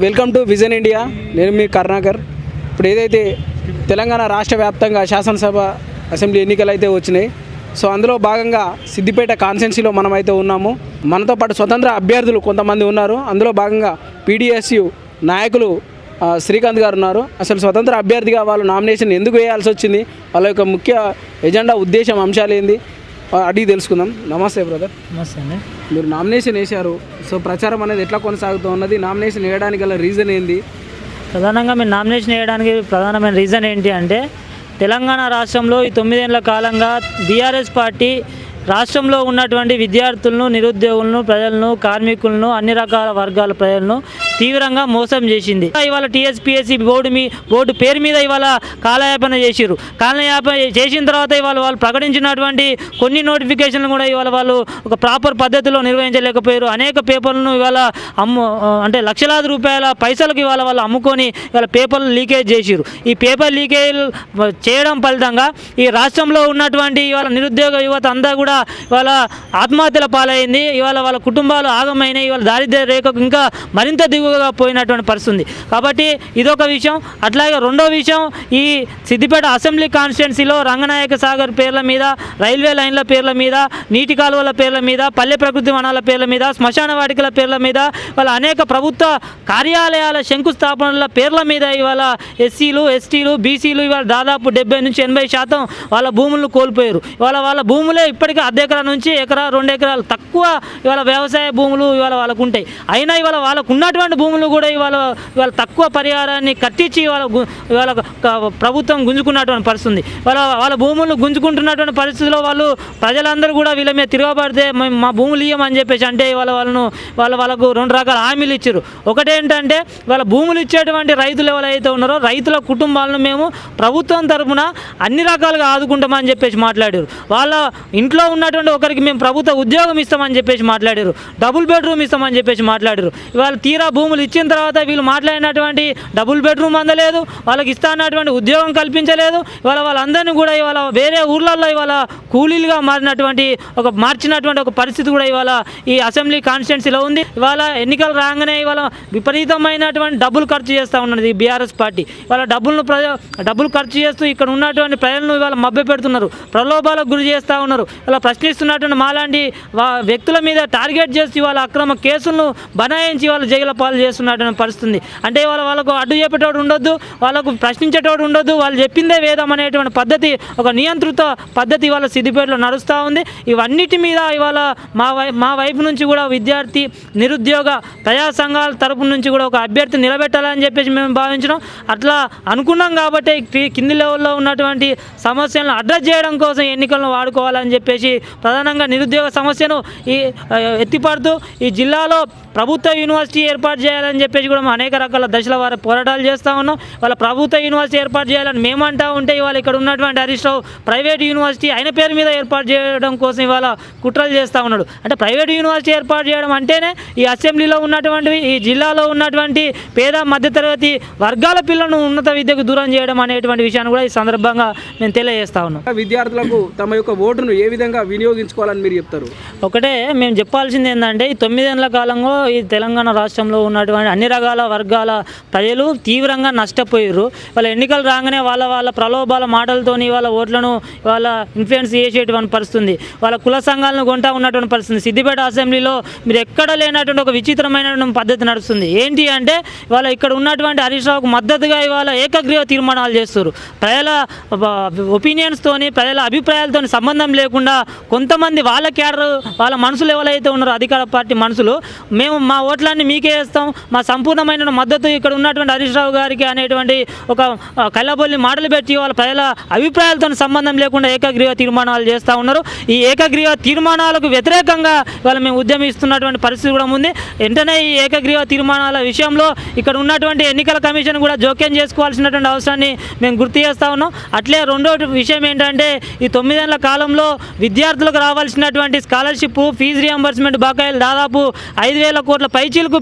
Welcome to vision India నేను మీ కరుణాకర్ ఇప్పుడు ఏదైతే తెలంగాణ రాష్ట్ర వ్యాప్తంగా శాసనసభ అసెంబ్లీ ఎన్నికలు అయితే వచ్చినాయి సో అందులో భాగంగా సిద్దిపేట కాన్స్టెన్సీలో మనం అయితే ఉన్నాము మనతో పాటు స్వతంత్ర అభ్యర్థులు కొంతమంది ఉన్నారు అందులో భాగంగా పీడిఎస్యు నాయకులు ఆ, శ్రీకాంత్ గారు ఉన్నారు అసలు స్వతంత్ర అభ్యర్థిగా వాళ్ళు నామినేషన్ ఎందుకు వేయాల్సి వచ్చింది వాళ్ళ యొక్క ముఖ్య ఎజెండా ఉద్దేశం అంశాలు ఏంది ఆ, అడిగి తెలుసుకుందాం నమస్తే బ్రదర్ నమస్తే అండి మీరు నామినేషన్ వేశారు సో ప్రచారం అనేది ఎట్లా కొనసాగుతూ ఉన్నది నామినేషన్ వేయడానికి గల రీజన్ ఏంది ప్రధానంగా మీరు నామినేషన్ వేయడానికి ప్రధానమైన రీజన్ ఏంటి అంటే తెలంగాణ రాష్ట్రంలో ఈ తొమ్మిదేళ్ల కాలంగా బీఆర్ఎస్ పార్టీ రాష్ట్రంలో ఉన్నటువంటి విద్యార్థులను నిరుద్యోగులను ప్రజలను కార్మికులను అన్ని రకాల వర్గాల ప్రజలను తీవ్రంగా మోసం చేసింది ఇవాళ టీఎస్పీఎస్సీ బోర్డు మీ బోర్డు పేరు మీద ఇవాళ కాలయాపన చేసిరు కాలయాపన చేసిన తర్వాత ఇవాళ వాళ్ళు ప్రకటించినటువంటి కొన్ని నోటిఫికేషన్లు కూడా ఇవాళ వాళ్ళు ఒక ప్రాపర్ పద్ధతిలో నిర్వహించలేకపోయారు అనేక పేపర్లను ఇవాళ అమ్ము అంటే లక్షలాది రూపాయల పైసలకు ఇవాళ వాళ్ళు అమ్ముకొని ఇవాళ పేపర్లు లీకేజ్ చేసిరు ఈ పేపర్ లీకేజ్ చేయడం ఫలితంగా ఈ రాష్ట్రంలో ఉన్నటువంటి ఇవాళ నిరుద్యోగ యువత అంతా కూడా ఇవాళ ఆత్మహత్యల పాలైంది ఇవాళ వాళ్ళ కుటుంబాలు ఆగమైనాయి ఇవాళ దారిద్ర్య రేఖకు ఇంకా మరింత దిగువగా పోయినటువంటి పరిస్థితి ఉంది కాబట్టి ఇదొక విషయం అట్లాగే రెండో విషయం ఈ సిద్దిపేట అసెంబ్లీ కాన్స్టిట్యున్సీలో రంగనాయక సాగర్ పేర్ల మీద రైల్వే లైన్ల పేర్ల మీద నీటి కాలువల పేర్ల మీద పల్లె ప్రకృతి వనాల పేర్ల మీద శ్మశాన వాటికల పేర్ల మీద వాళ్ళ అనేక ప్రభుత్వ కార్యాలయాల శంకుస్థాపనల పేర్ల మీద ఇవాళ ఎస్సీలు ఎస్టీలు బీసీలు ఇవాళ దాదాపు డెబ్బై నుంచి ఎనభై శాతం వాళ్ళ భూములను కోల్పోయారు ఇవాళ వాళ్ళ భూములే ఇప్పటికీ అర్ధ ఎకరా నుంచి ఎకరా రెండు ఎకరాలు తక్కువ ఇవాళ వ్యవసాయ భూములు ఇవాళ వాళ్ళకు ఉంటాయి అయినా ఇవాళ వాళ్ళకు ఉన్నటువంటి భూములు కూడా ఇవాళ ఇవాళ తక్కువ పరిహారాన్ని కట్టించి ఇవాళ గు- ఇవాళ క- ప్రభుత్వం గుంజుకున్నటువంటి పరిస్థితి ఉంది వాళ్ళ వాళ్ళ భూములు గుంజుకుంటున్నటువంటి పరిస్థితిలో వాళ్ళు ప్రజలందరూ కూడా వీళ్ళ మీద తిరగబడితే మేము మా భూములు ఇయ్యమని చెప్పేసి అంటే వాళ్ళ వాళ్ళను వాళ్ళ వాళ్ళకు రెండు రకాల హామీలు ఇచ్చారు ఒకటేంటంటే వాళ్ళ భూములు ఇచ్చేటువంటి రైతులు ఎవరైతే ఉన్నారో రైతుల కుటుంబాలను మేము ప్రభుత్వం తరపున అన్ని రకాలుగా ఆదుకుంటామని చెప్పేసి మాట్లాడారు వాళ్ళ ఇంట్లో ఉన్నటువంటి ఒకరికి మేము ప్రభుత్వ ఉద్యోగం ఇస్తామని చెప్పేసి మాట్లాడారు డబుల్ బెడ్రూమ్ ఇస్తామని చెప్పేసి మాట్లాడారు ఇవాళ తీరా భూములు ఇచ్చిన తర్వాత వీళ్ళు మాట్లాడినటువంటి డబుల్ బెడ్రూమ్ అందలేదు వాళ్ళకి ఇస్తా అన్నటువంటి ఉద్యోగం కల్పించలేదు ఇవాళ వాళ్ళందరినీ కూడా ఇవాళ వేరే ఊర్లలో ఇవాళ కూలీలుగా మారినటువంటి ఒక మార్చినటువంటి ఒక పరిస్థితి కూడా ఇవాళ ఈ అసెంబ్లీ కాన్స్టిట్యున్సీలో ఉంది ఇవాళ ఎన్నికలు రాగానే ఇవాళ విపరీతమైనటువంటి డబ్బులు ఖర్చు చేస్తూ ఉన్నది ఈ బీఆర్ఎస్ పార్టీ ఇవాళ డబ్బులను ప్రజ డబ్బులు ఖర్చు చేస్తూ ఇక్కడ ఉన్నటువంటి ప్రజలను ఇవాళ మభ్య పెడుతున్నారు ప్రలోభాలకు గురి చేస్తూ ఉన్నారు ఇలా ప్రశ్నిస్తున్నటువంటి మాలాంటి వా- వ్యక్తుల మీద టార్గెట్ చేసి వాళ్ళ అక్రమ కేసులను బనాయించి వాళ్ళు జైల పాలు చేస్తున్నటువంటి పరిస్థితి ఉంది. అంటే వాళ్ళ వాళ్ళకు అడ్డు చెప్పేటోడు ఉండొద్దు వాళ్ళకు ప్రశ్నించేటోడు ఉండొద్దు వాళ్ళు చెప్పిందే వేదం అనేటువంటి పద్ధతి ఒక నియంత్రిత పద్ధతి ఇవాళ సిద్దిపేటలో నడుస్తూ ఉంది ఇవన్నిటి మీద ఇవాళ మా వై మా వైపు నుంచి కూడా విద్యార్థి నిరుద్యోగ ప్రజా సంఘాల తరపు నుంచి కూడా ఒక అభ్యర్థి నిలబెట్టాలని చెప్పేసి మేము భావించడం అట్లా అనుకున్నాం కాబట్టి కి- కింది లెవెల్లో ఉన్నటువంటి సమస్యలను అడ్రస్ చేయడం కోసం ఎన్నికలను వాడుకోవాలని చెప్పేసి ప్రధానంగా నిరుద్యోగ సమస్యను ఈ ఆ, ఎత్తిపడుతూ ఈ జిల్లాలో ప్రభుత్వ యూనివర్సిటీ ఏర్పాటు చేయాలని చెప్పేసి కూడా మేము అనేక రకాల దశల వారి పోరాటాలు చేస్తూ ఉన్నాం వాళ్ళ ప్రభుత్వ యూనివర్సిటీ ఏర్పాటు చేయాలని మేమంటా ఉంటే ఇవాళ ఇక్కడ ఉన్నటువంటి హరీష్ రావు ప్రైవేట్ యూనివర్సిటీ ఆయన పేరు మీద ఏర్పాటు చేయడం కోసం ఇవాళ కుట్రలు చేస్తూ ఉన్నాడు అంటే ప్రైవేట్ యూనివర్సిటీ ఏర్పాటు చేయడం అంటేనే ఈ అసెంబ్లీలో ఉన్నటువంటివి ఈ జిల్లాలో ఉన్నటువంటి పేద మధ్యతరగతి వర్గాల పిల్లలను ఉన్నత విద్యకు దూరం చేయడం అనేటువంటి విషయాన్ని కూడా ఈ సందర్భంగా మేము తెలియజేస్తా ఉన్నాం విద్యార్థులకు తమ యొక్క ఓటును ఏ విధంగా వినియోగించుకోవాలని మీరు చెప్తారు ఒకటే మేము చెప్పాల్సింది ఏంటంటే ఈ తొమ్మిదేళ్ల కాలంలో ఈ తెలంగాణ రాష్ట్రంలో ఉన్నటువంటి అన్ని రకాల వర్గాల ప్రజలు తీవ్రంగా నష్టపోయారు వాళ్ళ ఎన్నికలు రాగానే వాళ్ళ వాళ్ళ ప్రలోభాల మాటలతోని వాళ్ళ ఓట్లను వాళ్ళ ఇన్ఫ్లుయెన్స్ చేసేటువంటి పరిస్థితి ఉంది. వాళ్ళ కుల సంఘాలను కొంటా ఉన్నటువంటి పరిస్థితి ఉంది. సిద్దిపేట అసెంబ్లీలో మీరు ఎక్కడ లేనటువంటి ఒక విచిత్రమైనటువంటి పద్ధతి నడుస్తుంది ఏంటి అంటే వాళ్ళ ఇక్కడ ఉన్నటువంటి హరీష్ రావుకు మద్దతుగా ఇవాళ ఏకగ్రీవ తీర్మానాలు చేస్తారు ప్రజల ఒపీనియన్స్తోని ప్రజల అభిప్రాయాలతో సంబంధం లేకుండా కొంతమంది వాళ్ళ క్యాడర్ వాళ్ళ మనసులు ఎవరైతే ఉన్నారో అధికార పార్టీ మనసులు మేము మా ఓట్లన్నీ మీకే వేస్తాం మా సంపూర్ణమైన మద్దతు ఇక్కడ ఉన్నటువంటి హరీష్ రావు గారికి అనేటువంటి ఒక ఆ, కళ్ళబొల్లి మాటలు పెట్టి వాళ్ళ ప్రజల అభిప్రాయాలతో సంబంధం లేకుండా ఏకగ్రీవ తీర్మానాలు చేస్తూ ఉన్నారు ఈ ఏకగ్రీవ తీర్మానాలకు వ్యతిరేకంగా ఇవాళ మేము ఉద్యమిస్తున్నటువంటి పరిస్థితి కూడా ఉంది వెంటనే ఈ ఏకగ్రీవ తీర్మానాల విషయంలో ఇక్కడ ఉన్నటువంటి ఎన్నికల కమిషన్ కూడా జోక్యం చేసుకోవాల్సినటువంటి అవసరాన్ని మేము గుర్తు చేస్తా ఉన్నాం అట్లే రెండో విషయం ఏంటంటే ఈ తొమ్మిదేళ్ల కాలంలో విద్యార్థులకు రావాల్సినటువంటి స్కాలర్షిప్ ఫీజు రియంబర్స్మెంట్ బకాయిలు దాదాపు ఐదు వేల కోట్ల పైచీలకు పెండింగ్లో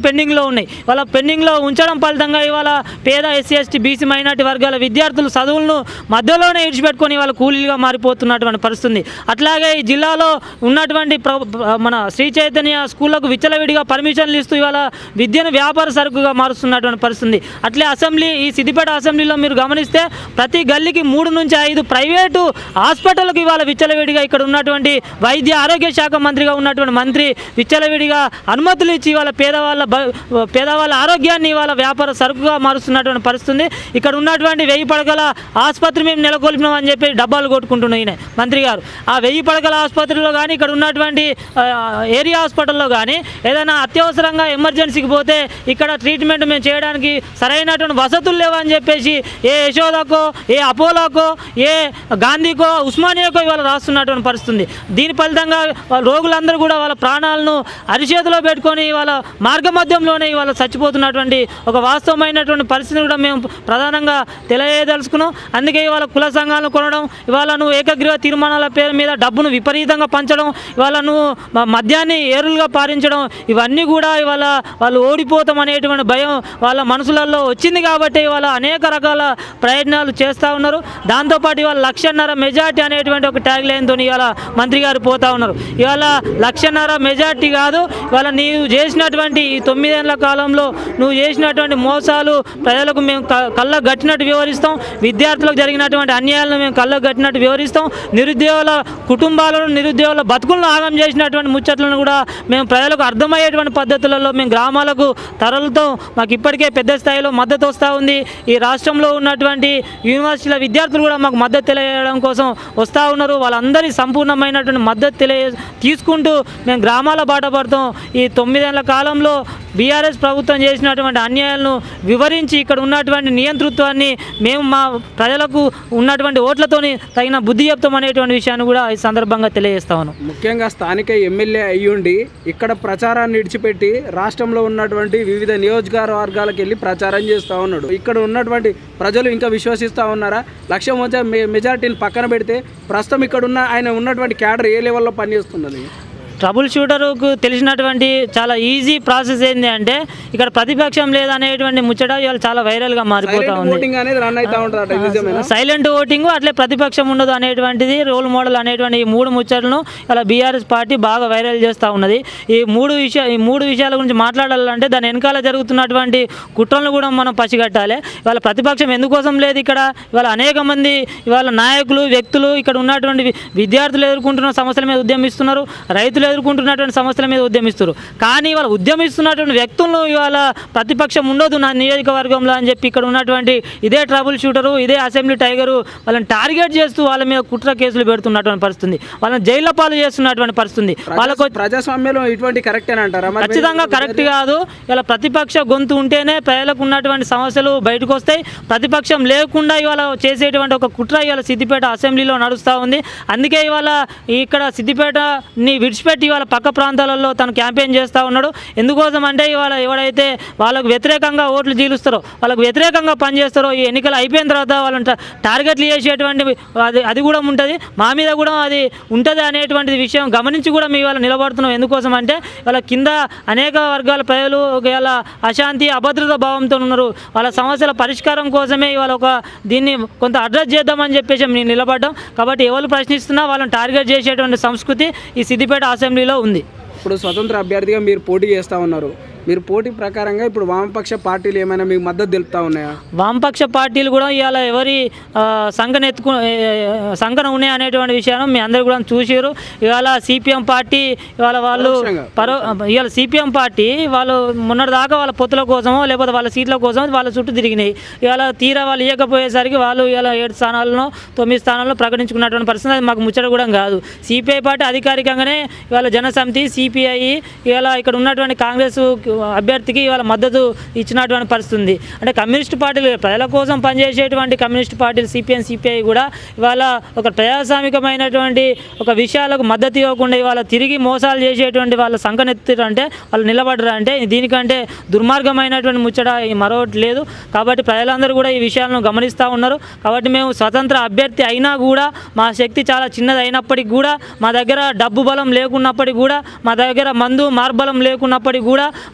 ఉన్నాయి వాళ్ళ పెండింగ్లో ఉంచడం ఫలితంగా ఇవాళ పేద ఎస్సీ ఎస్టీ బీసీ మైనార్టీ వర్గాల విద్యార్థులు చదువులను మధ్యలోనే ఇడిచిపెట్టుకొని వాళ్ళ కూలీలుగా మారిపోతున్నటువంటి పరిస్థితి అట్లాగే ఈ జిల్లాలో ఉన్నటువంటి ప్ర- మన శ్రీ చైతన్య స్కూళ్ళకు విచ్చలవిడిగా పర్మిషన్లు ఇస్తూ ఇవాళ విద్యను వ్యాపార సరుకుగా మారుస్తున్నటువంటి పరిస్థితి అట్లే అసెంబ్లీ ఈ సిద్దిపేట అసెంబ్లీలో మీరు గమనిస్తే ప్రతి గల్లీకి మూడు నుంచి ఐదు ప్రైవేటు హాస్పిటల్కి ఇవాళ విచ్చలవిడిగా ఇక్కడ ఉన్నటువంటి వైద్య ఆరోగ్య శాఖ మంత్రిగా ఉన్నటువంటి మంత్రి విచ్చలవిడిగా అనుమతులు ఇచ్చి ఇవాళ పేదవాళ్ళ బ- పేదవాళ్ళ ఆరోగ్యాన్ని ఇవాళ వ్యాపార సరుకుగా మారుస్తున్నటువంటి పరిస్థితి ఇక్కడ ఉన్నటువంటి వెయ్యి పడకల ఆసుపత్రి మేము నెలకొల్పినాం అని చెప్పి డబ్బాలు కొట్టుకుంటున్నాయి ఈయన మంత్రి గారు ఆ వెయ్యి పడకల ఆసుపత్రిలో కానీ ఇక్కడ ఉన్నటువంటి ఆ, ఏరియా హాస్పిటల్లో కానీ ఏదైనా అత్యవసరంగా ఎమర్జెన్సీకి పోతే ఇక్కడ ట్రీట్మెంట్ మేము చేయడానికి సరైనటువంటి వసతులు లేవని చెప్పేసి ఏ యశోదకో ఏ అపోలోకో ఏ గాంధీకో ఉస్మానియాకో ఇవాళ రాస్తున్నటువంటి పరిస్థితి ఉంది. దీని ఫలితంగా వాళ్ళ రోగులందరూ కూడా వాళ్ళ ప్రాణాలను అరిచేతిలో పెట్టుకొని వాళ్ళ మార్గ మధ్యంలోనే ఇవాళ చచ్చిపోతున్నటువంటి ఒక వాస్తవమైనటువంటి పరిస్థితిని కూడా మేము ప్రధానంగా తెలియదలుచుకున్నాం అందుకే ఇవాళ కుల సంఘాలను కొనడం ఇవాళ నువ్వు ఏకగ్రీవ తీర్మానాల పేరు మీద డబ్బును విపరీతంగా పంచడం ఇవాళ నువ్వు మ- మద్యాన్ని ఏరులుగా పారించడం ఇవన్నీ కూడా ఇవాళ వాళ్ళు ఓడిపోతాం అనేటువంటి భయం వాళ్ళ మనసులలో వచ్చింది కాబట్టి ఇవాళ అనేక రకాల ప్రయత్నాలు చేస్తూ ఉన్నారు దాంతోపాటు ఇవాళ లక్షన్నర మెజార్టీ అనేటువంటి ఒక ట్యాగ్ లైన్తో ఇవాళ మంత్రి గారు పోతా ఉన్నారు ఇవాళ లక్షన్నర మెజార్టీ కాదు ఇవాళ నీవు చేసినటువంటి ఈ తొమ్మిదేళ్ల కాలంలో నువ్వు చేసినటువంటి మోసాలు ప్రజలకు మేము క- కళ్ళకు గట్టినట్టు వివరిస్తాం విద్యార్థులకు జరిగినటువంటి అన్యాయాలను మేము కళ్ళకు గట్టినట్టు వివరిస్తాం నిరుద్యోగుల కుటుంబాలను నిరుద్యోగుల బతుకులను ఆగం చేసినటువంటి ముచ్చట్లను కూడా మేము ప్రజలకు అర్థమయ్యేటువంటి పద్ధతులలో మేము గ్రామాలకు తరలుతో మాకు ఇప్పటికే పెద్ద స్థాయిలో మద్దతు వస్తూ ఉంది ఈ రాష్ట్రంలో ఉన్నటువంటి యూనివర్సిటీల విద్యార్థులు కూడా మాకు మద్దతు తెలియజేయడం కోసం వస్తూ ఉన్నారు వాళ్ళందరి సంపూర్ణమైనటువంటి మద్దతు తెలియ తీసుకుంటూ మేము గ్రామాల బాట పడతాం ఈ తొమ్మిదేళ్ల కాలంలో బీఆర్ఎస్ ప్రభుత్వం చేసినటువంటి అన్యాయాలను వివరించి ఇక్కడ ఉన్నటువంటి నియంతృత్వాన్ని మేము మా ప్రజలకు ఉన్నటువంటి ఓట్లతోని తగిన బుద్ధి చెప్తాం అనేటువంటి విషయాన్ని కూడా ఈ సందర్భంగా తెలియజేస్తా ఉన్నాం ముఖ్యంగా స్థానిక ఎమ్మెల్యే అయ్యుండి ఇక్కడ ప్రచారాన్ని విడిచిపెట్టి రాష్ట్రంలో ఉన్నటువంటి వివిధ నియోజకవర్గాలకు వెళ్ళి ప్రచారం చేస్తూ ఉన్నాడు ఇక్కడ ఉన్నటువంటి ప్రజలు ఇంకా విశ్వసిస్తూ ఉన్నారా లక్ష్యం వచ్చే మె- మెజార్టీని పక్కన పెడితే ప్రస్తుతం ఇక్కడ ఉన్న ఆయన ఉన్నటువంటి క్యాడర్ ఏ లెవెల్లో పనిచేస్తున్నది ట్రబుల్ షూటర్కు తెలిసినటువంటి చాలా ఈజీ ప్రాసెస్ ఏంటి అంటే ఇక్కడ ప్రతిపక్షం లేదనేటువంటి ముచ్చట ఇవాళ చాలా వైరల్గా మారిపోతా ఉంది ఓటింగ్ అనేది రన్ అవుతా ఉంటుంది ఇది నిజమేనా సైలెంట్ ఓటింగ్ అట్లే ప్రతిపక్షం ఉండదు అనేటువంటిది రోల్ మోడల్ అనేటువంటి ఈ మూడు ముచ్చట్లను ఇలా బీఆర్ఎస్ పార్టీ బాగా వైరల్ చేస్తూ ఉన్నది ఈ మూడు విషయ ఈ మూడు విషయాల గురించి మాట్లాడాలంటే దాని వెనకాల జరుగుతున్నటువంటి కుట్రలను కూడా మనం పసిగట్టాలి ఇవాళ ప్రతిపక్షం ఎందుకోసం లేదు ఇక్కడ ఇవాళ అనేక మంది ఇవాళ నాయకులు వ్యక్తులు ఇక్కడ ఉన్నటువంటి వి- విద్యార్థులు ఎదుర్కొంటున్న సమస్యల మీద ఉద్యమిస్తున్నారు రైతులు ఎదుర్కొంటున్నటువంటి సమస్యల మీద ఉద్యమిస్తారు కానీ ఇవాళ ఉద్యమిస్తున్నటువంటి వ్యక్తులను ఇవాళ ప్రతిపక్షం ఉండదు నా నియోజకవర్గంలో అని చెప్పి ఇక్కడ ఉన్నటువంటి ఇదే ట్రబుల్ షూటరు ఇదే అసెంబ్లీ టైగరు వాళ్ళని టార్గెట్ చేస్తూ వాళ్ళ మీద కుట్ర కేసులు పెడుతున్నటువంటి పరిస్థితి వాళ్ళని జైల్లో పాలు చేస్తున్నటువంటి పరిస్థితి వాళ్ళకు ప్రజాస్వామ్యంలో ఇటువంటి కరెక్ట్ అని అంటారా మరి ఖచ్చితంగా కరెక్ట్ కాదు ఇలా ప్రతిపక్ష గొంతు ఉంటేనే ప్రజలకు ఉన్నటువంటి సమస్యలు బయటకు వస్తాయి ప్రతిపక్షం లేకుండా ఇవాళ చేసేటువంటి ఒక కుట్ర ఇవాళ సిద్దిపేట అసెంబ్లీలో నడుస్తూ ఉంది అందుకే ఇవాళ ఇక్కడ సిద్దిపేటని విడిచిపెట్టి ఇవాళ పక్క ప్రాంతాలలో తను క్యాంపెయిన్ చేస్తూ ఉన్నాడు ఎందుకోసం అంటే ఇవాళ ఎవడైతే వాళ్ళకు వ్యతిరేకంగా ఓట్లు జీలుస్తారో వాళ్ళకు వ్యతిరేకంగా పనిచేస్తారో ఈ ఎన్నికలు అయిపోయిన తర్వాత వాళ్ళని టా- టార్గెట్లు చేసేటువంటి అది అది కూడా ఉంటుంది మా మీద కూడా అది ఉంటుంది అనేటువంటి విషయం గమనించి కూడా మీ వాళ్ళు నిలబడుతున్నాం ఎందుకోసం అంటే వాళ్ళ కింద అనేక వర్గాల ప్రజలు ఒకవేళ అశాంతి అభద్రత భావంతో ఉన్నారు వాళ్ళ సమస్యల పరిష్కారం కోసమే ఇవాళ ఒక దీన్ని కొంత అడ్రస్ చేద్దామని చెప్పేసి మేము నిలబడ్డాం కాబట్టి ఎవరు ప్రశ్నిస్తున్నా వాళ్ళని టార్గెట్ చేసేటువంటి సంస్కృతి ఈ సిద్దిపేట అసెంబ్లీలో ఉంది ఇప్పుడు స్వతంత్ర అభ్యర్థిగా మీరు పోటీ చేస్తూ ఉన్నారు మీరు పోటీ ప్రకారంగా ఇప్పుడు వామపక్ష పార్టీలు ఏమైనా మీకు మద్దతు తెలుపుతా ఉన్నాయా వామపక్ష పార్టీలు కూడా ఇవాళ ఎవరి ఆ, సంఘన ఎత్తుకు ఏ, సంఘన ఉన్నాయి అనేటువంటి విషయాన్ని మీ అందరు కూడా చూసారు ఇవాళ సిపిఎం పార్టీ ఇవాళ వాళ్ళు పరోక్షంగా. పరో ఇవాళ సిపిఎం పార్టీ వాళ్ళు మొన్నటి దాకా వాళ్ళ పొత్తుల కోసమో లేకపోతే వాళ్ళ సీట్ల కోసం వాళ్ళ చుట్టూ తిరిగినాయి ఇవాళ తీరా వాళ్ళు ఇవ్వకపోయేసరికి వాళ్ళు ఇవాళ ఏడు స్థానాలను తొమ్మిది స్థానాల్లో ప్రకటించుకున్నటువంటి పరిస్థితి అది మాకు ముచ్చట కూడా కాదు సిపిఐ పార్టీ అధికారికంగానే ఇవాళ జనసమితి సిపిఐ ఇవాళ ఇక్కడ ఉన్నటువంటి కాంగ్రెస్ అభ్యర్థికి ఇవాళ మద్దతు ఇచ్చినటువంటి పరిస్థితి ఉంది అంటే కమ్యూనిస్ట్ పార్టీలు ప్రజల కోసం పనిచేసేటువంటి కమ్యూనిస్ట్ పార్టీలు సిపిఎం సిపిఐ కూడా ఇవాళ ఒక ప్రజాస్వామికమైనటువంటి ఒక విషయాలకు మద్దతు ఇవ్వకుండా ఇవాళ తిరిగి మోసాలు చేసేటువంటి వాళ్ళ సంకనెత్తారు అంటే వాళ్ళు నిలబడరు అంటే దీనికంటే దుర్మార్గమైనటువంటి ముచ్చట ఈ మరొకటి లేదు కాబట్టి ప్రజలందరూ కూడా ఈ విషయాలను గమనిస్తూ ఉన్నారు కాబట్టి మేము స్వతంత్ర అభ్యర్థి అయినా కూడా మా శక్తి చాలా చిన్నది అయినప్పటికీ కూడా మా దగ్గర డబ్బు బలం లేకున్నప్పటికీ కూడా మా దగ్గర మందు మార్బలం లేకున్నప్పటికీ కూడా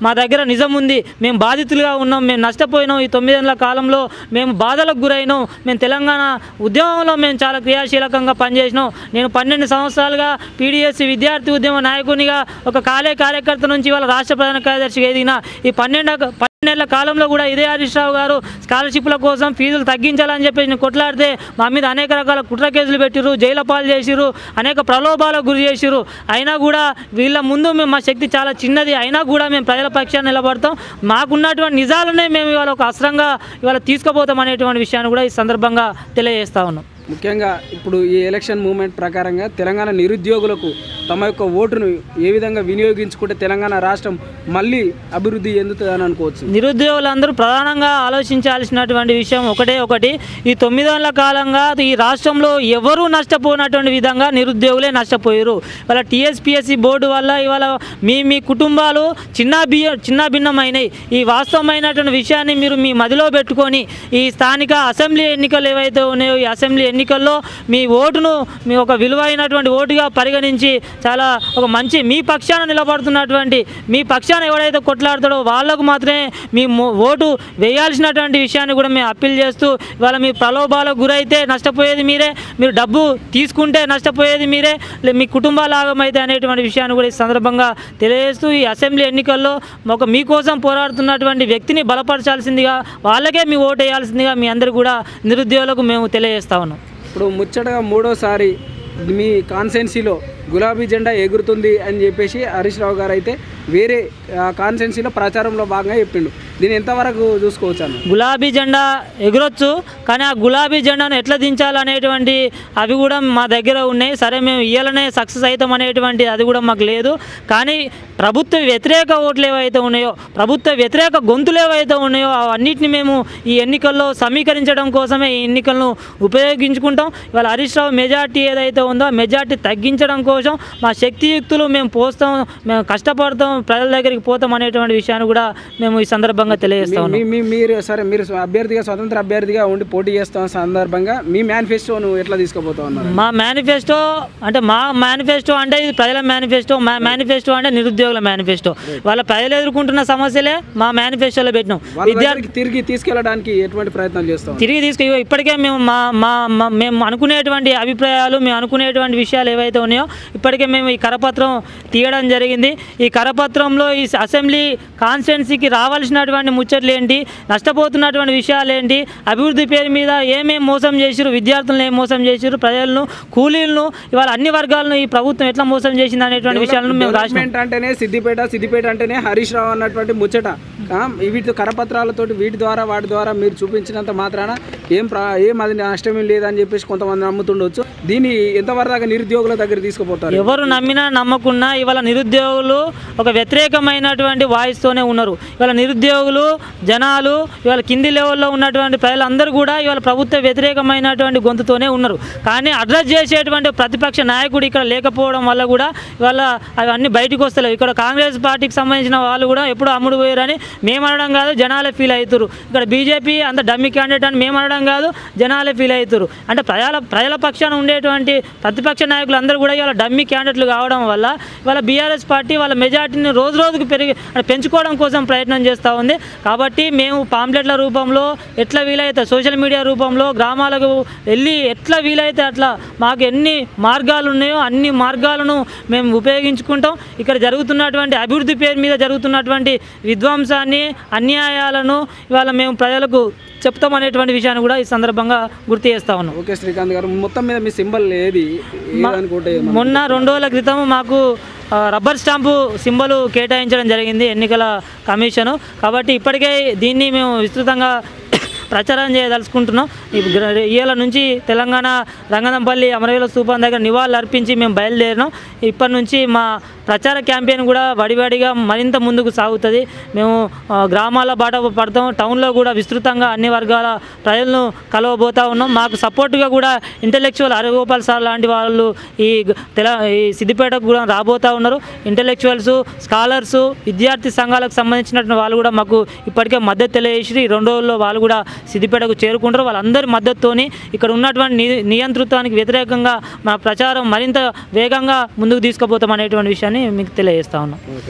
మా దగ్గర నిజం ఉంది మేము బాధితులుగా ఉన్నాం మేము నష్టపోయినాం ఈ తొమ్మిదేళ్ల కాలంలో మేము బాధలకు గురైనాం మేము తెలంగాణ ఉద్యమంలో మేము చాలా క్రియాశీలకంగా పనిచేసినాం నేను పన్నెండు సంవత్సరాలుగా పీడిఎస్సి విద్యార్థి ఉద్యమ నాయకునిగా ఒక కాలే కార్యకర్త నుంచి వాళ్ళ రాష్ట్ర ప్రధాన కార్యదర్శిగా ఎదిగిన ఈ పన్నెండు పన్నెండేళ్ల కాలంలో కూడా ఇదే హరీష్ రావు గారు స్కాలర్షిప్ల కోసం ఫీజులు తగ్గించాలని చెప్పేసి నేను కొట్లాడితే మా మీద అనేక రకాల కుట్ర కేసులు పెట్టిరు జైలు పాలు చేసిరు అనేక ప్రలోభాలకు గురి చేసిరు అయినా కూడా వీళ్ళ ముందు మేము మా శక్తి చాలా చిన్నది అయినా కూడా మేము ప్రజల పక్షాన్ని నిలబడతాం మాకున్నటువంటి నిజాలనే మేము ఇవాళ ఒక అస్త్రంగా ఇవాళ తీసుకుపోతాం అనేటువంటి విషయాన్ని కూడా ఈ సందర్భంగా తెలియజేస్తా ఉన్నాం ముఖ్యంగా ఇప్పుడు ఈ ఎలక్షన్ మూమెంట్ ప్రకారంగా తెలంగాణ నిరుద్యోగులకు తమ యొక్క ఓటును ఏ విధంగా వినియోగించుకుంటే తెలంగాణ రాష్ట్రం మళ్ళీ అభివృద్ధి చెందుతుందని అనుకోవచ్చు నిరుద్యోగులందరూ ప్రధానంగా ఆలోచించాల్సినటువంటి విషయం ఒకటే ఒకటి ఈ తొమ్మిదేళ్ల కాలంగా ఈ రాష్ట్రంలో ఎవరూ నష్టపోయినటువంటి విధంగా నిరుద్యోగులే నష్టపోయారు వాళ్ళ టీఎస్పిఎస్సి బోర్డు వల్ల ఇవాళ మీ మీ కుటుంబాలు చిన్న బియ్య చిన్న భిన్నమైనవి ఈ వాస్తవమైనటువంటి విషయాన్ని మీరు మీ మదిలో పెట్టుకొని ఈ స్థానిక అసెంబ్లీ ఎన్నికలు ఏవైతే ఉన్నాయో ఈ అసెంబ్లీ ఎన్నికల్లో మీ ఓటును మీ ఒక విలువైనటువంటి ఓటుగా పరిగణించి చాలా ఒక మంచి మీ పక్షాన నిలబడుతున్నటువంటి మీ పక్షాన ఎవడైతే కొట్లాడతాడో వాళ్ళకు మాత్రమే మీ మో- ఓటు వేయాల్సినటువంటి విషయాన్ని కూడా మేము అప్పీల్ చేస్తూ ఇవాళ మీ ప్రలోభాలకు గురైతే నష్టపోయేది మీరే మీరు డబ్బు తీసుకుంటే నష్టపోయేది మీరే లే- మీ కుటుంబాల ఆగమైతే అనేటువంటి విషయాన్ని కూడా ఈ సందర్భంగా తెలియజేస్తూ ఈ అసెంబ్లీ ఎన్నికల్లో ఒక మీకోసం పోరాడుతున్నటువంటి వ్యక్తిని బలపరచాల్సిందిగా వాళ్ళకే మీ ఓటు వేయాల్సిందిగా మీ అందరు కూడా నిరుద్యోగులకు మేము తెలియజేస్తా ఉన్నాం ఇప్పుడు ముచ్చటగా మూడోసారి మీ కాన్సెన్సీలో గులాబీ జెండా ఎగురుతుంది అని చెప్పేసి హరీష్ రావు గారు అయితే వేరే కాన్సెన్సీలో ప్రచారంలో భాగంగా చెప్పిండు దీన్ని ఎంతవరకు చూసుకోవచ్చు అన్న గులాబీ జెండా ఎగురొచ్చు కానీ ఆ గులాబీ జెండాను ఎట్లా దించాలనేటువంటి అవి కూడా మా దగ్గర ఉన్నాయి సరే మేము ఇయ్యాలనే సక్సెస్ అవుతాం అనేటువంటి అది కూడా మాకు లేదు కానీ ప్రభుత్వ వ్యతిరేక ఓట్లు ఏవైతే ఉన్నాయో ప్రభుత్వ వ్యతిరేక గొంతులు ఏవైతే ఉన్నాయో అవన్నిటిని మేము ఈ ఎన్నికల్లో సమీకరించడం కోసమే ఈ ఎన్నికలను ఉపయోగించుకుంటాం ఇవాళ హరీష్ రావు మెజార్టీ ఏదైతే ఉందో ఆ మెజార్టీ తగ్గించడం కోసం మా శక్తియుక్తులు మేము పోస్తాం మేము కష్టపడతాం ప్రజల దగ్గరికి పోతాం అనేటువంటి విషయాన్ని కూడా మేము ఈ సందర్భంగా తెలియజేస్తా ఉన్నాం మీ- మీ మీరు సరే మీరు అభ్యర్థిగా స్వతంత్ర అభ్యర్థిగా ఉండి పోటీ చేస్తున్న సందర్భంగా మీ మేనిఫెస్టోను ఎట్లా తీసుకుపోతా ఉన్నారు మా మేనిఫెస్టో అంటే మా మేనిఫెస్టో అంటే ఇది ప్రజల మేనిఫెస్టో మా మేనిఫెస్టో అంటే నిరుద్యోగుల మేనిఫెస్టో వాళ్ళ ప్రజలు ఎదుర్కొంటున్న సమస్యలే మా మేనిఫెస్టోలో పెట్టినాం వాళ్ళ విద్యార్థి దగ్గరికి తిరిగి తీసుకెళ్ళడానికి ఎటువంటి ప్రయత్నాలు చేస్తాం తిరిగి తీసుకు ఇగో ఇప్పటికే మేము మా మా మా- మేము అనుకునేటువంటి అభిప్రాయాలు మేము అనుకునేటువంటి విషయాలు ఏవైతే ఉన్నాయో ఇప్పటికే మేము ఈ కరపత్రం తీయడం జరిగింది ఈ కరపత్రంలో ఈ అసెంబ్లీ కాన్స్టిట్యున్సీకి రావాల్సినటువంటి ముచ్చట్లు ఏంటి నష్టపోతున్నటువంటి విషయాలు ఏంటి అభివృద్ధి పేరు మీద ఏమేం మోసం చేసిరు విద్యార్థులను ఏం మోసం చేసిరు ప్రజలను కూలీలను ఇవాళ అన్ని వర్గాలను ఈ ప్రభుత్వం ఎట్లా మోసం చేసింది అనేటువంటి విషయాలను మేము రాసినాం డెవలప్మెంట్ అంటేనే సిద్దిపేట సిద్దిపేట అంటేనే హరీష్ రావు అన్నటువంటి ముచ్చట ఆ, వీటి కరపత్రాలతోటి వీటి ద్వారా వాటి ద్వారా మీరు చూపించినంత మాత్రాన ఏం ప్రా ఏం అది నష్టం ఏం లేదని చెప్పేసి కొంతమంది నమ్ముతుండొచ్చు దీన్ని ఎంతవరకు దాకా నిరుద్యోగుల దగ్గర తీసుకుపోతారు ఎవరు నమ్మినా నమ్మకున్నా ఇవాళ నిరుద్యోగులు ఒక వ్యతిరేకమైనటువంటి వాయిస్తోనే ఉన్నారు ఇవాళ నిరుద్యోగులు జనాలు ఇవాళ కింది లెవెల్లో ఉన్నటువంటి ప్రజలందరూ కూడా ఇవాళ ప్రభుత్వ వ్యతిరేకమైనటువంటి గొంతుతోనే ఉన్నారు కానీ అడ్రస్ చేసేటువంటి ప్రతిపక్ష నాయకుడు ఇక్కడ లేకపోవడం వల్ల కూడా ఇవాళ అవన్నీ బయటకు వస్తలేవు ఇక్కడ కాంగ్రెస్ పార్టీకి సంబంధించిన వాళ్ళు కూడా ఎప్పుడు అమ్ముడు పోయారని మేము అనడం కాదు జనాలే ఫీల్ అవుతారు ఇక్కడ బీజేపీ అంత డమ్మి క్యాండిడేట్ అని మేము అనడం కాదు జనాలే ఫీల్ అవుతారు అంటే ప్రజల ప్రజల పక్షాన ఉండేటువంటి ప్రతిపక్ష నాయకులు అందరూ కూడా ఇవాళ డమ్మి క్యాండిడేట్లు కావడం వల్ల ఇవాళ బీఆర్ఎస్ పార్టీ వాళ్ళ మెజార్టీని రోజు రోజుకు పెరిగి అంటే పెంచుకోవడం కోసం ప్రయత్నం చేస్తూ ఉంది కాబట్టి మేము పాంప్లెట్ల రూపంలో ఎట్లా వీలైతే సోషల్ మీడియా రూపంలో గ్రామాలకు వెళ్ళి ఎట్లా వీలైతే అట్లా మాకు ఎన్ని మార్గాలు ఉన్నాయో అన్ని మార్గాలను మేము ఉపయోగించుకుంటాం ఇక్కడ జరుగుతున్నటువంటి అభివృద్ధి పేరు మీద జరుగుతున్నటువంటి విధ్వంసాన్ని అన్యాయాలను ఇవాళ మేము ప్రజలకు చెప్తాం అనేటువంటి విషయాన్ని కూడా ఈ సందర్భంగా గుర్తు చేస్తా ఉన్నాం ఓకే శ్రీకాంత్ గారు మొత్తం మీద మీ సింబల్ ఏది ఏదనుకుంటే మొన్న రెండు రోజుల క్రితం మాకు ఆ, రబ్బర్ స్టాంపు సింబల్ కేటాయించడం జరిగింది ఎన్నికల కమిషను కాబట్టి ఇప్పటికే దీన్ని మేము విస్తృతంగా ప్రచారం చేయదలుచుకుంటున్నాం ఈ గ్ర- ఇయ్యాల నుంచి తెలంగాణ రంగనంపల్లి అమరవీల స్థూపం దగ్గర నివాళులు అర్పించి మేము బయలుదేరినాం ఇప్పటి నుంచి మా ప్రచార క్యాంపెయిన్ కూడా వడివడిగా మరింత ముందుకు సాగుతుంది మేము ఆ, గ్రామాల బాట పడతాం టౌన్లో కూడా విస్తృతంగా అన్ని వర్గాల ప్రజలను కలవబోతా ఉన్నాం మాకు సపోర్ట్గా కూడా ఇంటలెక్చువల్ హరిగోపాల్ సార్ లాంటి వాళ్ళు ఈ గ- తెల ఈ సిద్దిపేటకు కూడా రాబోతా ఉన్నారు ఇంటలెక్చువల్స్ స్కాలర్స్ విద్యార్థి సంఘాలకు సంబంధించినటువంటి వాళ్ళు కూడా మాకు ఇప్పటికే మద్దతు తెలియజేసి ఈ రెండు రోజుల్లో వాళ్ళు కూడా సిద్దిపేటకు చేరుకుంటారు వాళ్ళందరి మద్దతుతోని ఇక్కడ ఉన్నటువంటి ని- నియంతృత్వానికి వ్యతిరేకంగా మా ప్రచారం మరింత వేగంగా ముందుకు తీసుకుపోతాం అనేటువంటి విషయాన్ని మీకు తెలియజేస్తా ఉన్నాం